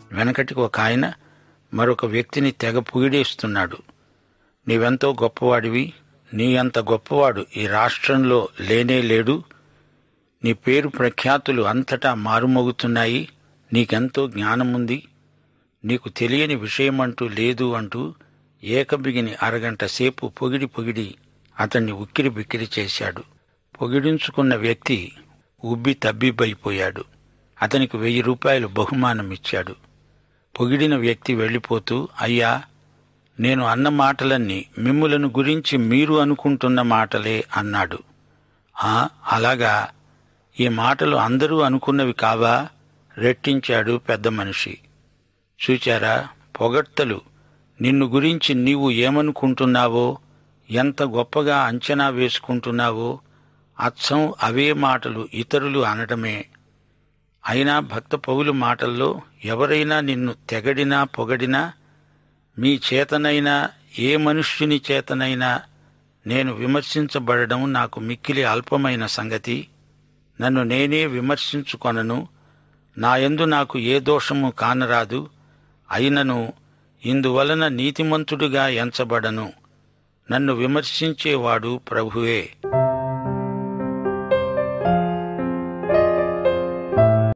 వెనకటికి ఒక ఆయన మరొక వ్యక్తిని తెగ పొగిడేస్తున్నాడు నీవెంతో గొప్పవాడివి నీ అంత గొప్పవాడు ఈ రాష్ట్రంలో లేనే లేడు నీ పేరు ప్రఖ్యాతులు అంతటా మారుమోగుతున్నాయి నీకెంతో జ్ఞానముంది నీకు తెలియని విషయమంటూ లేదు అంటూ ఏకబిగిని అరగంట సేపు పొగిడి పొగిడి అతన్ని ఉక్కిరి బిక్కిరి చేశాడు పొగిడించుకున్న వ్యక్తి ఉబ్బి తబ్బిబ్బైపోయాడు అతనికి వెయ్యి రూపాయలు బహుమానం ఇచ్చాడు పొగిడిన వ్యక్తి వెళ్ళిపోతూ అయ్యా నేను అన్న మాటలన్నీ మిమ్ములను గురించి మీరు అనుకుంటున్న మాటలే అన్నాడు ఆ అలాగా ఈ మాటలు అందరూ అనుకున్నవి కావా రెట్టించాడు పెద్ద మనిషి చూచారా పొగడ్తలు నిన్ను గురించి నీవు ఏమనుకుంటున్నావో ఎంత గొప్పగా అంచనా వేసుకుంటున్నావో అచ్చం అవే మాటలు ఇతరులు అనడమే అయినా భక్త పౌలు మాటల్లో ఎవరైనా నిన్ను తెగడినా పొగడినా మీ చేతనైనా ఏ మనుష్యుని చేతనైనా నేను విమర్శించబడడం నాకు మిక్కిలి అల్పమైన సంగతి నన్ను నేనే విమర్శించుకొనను నాయందు నాకు ఏ దోషము కానరాదు అయినను ఇందువలన నీతిమంతుడిగా ఎంచబడను నన్ను విమర్శించేవాడు ప్రభువే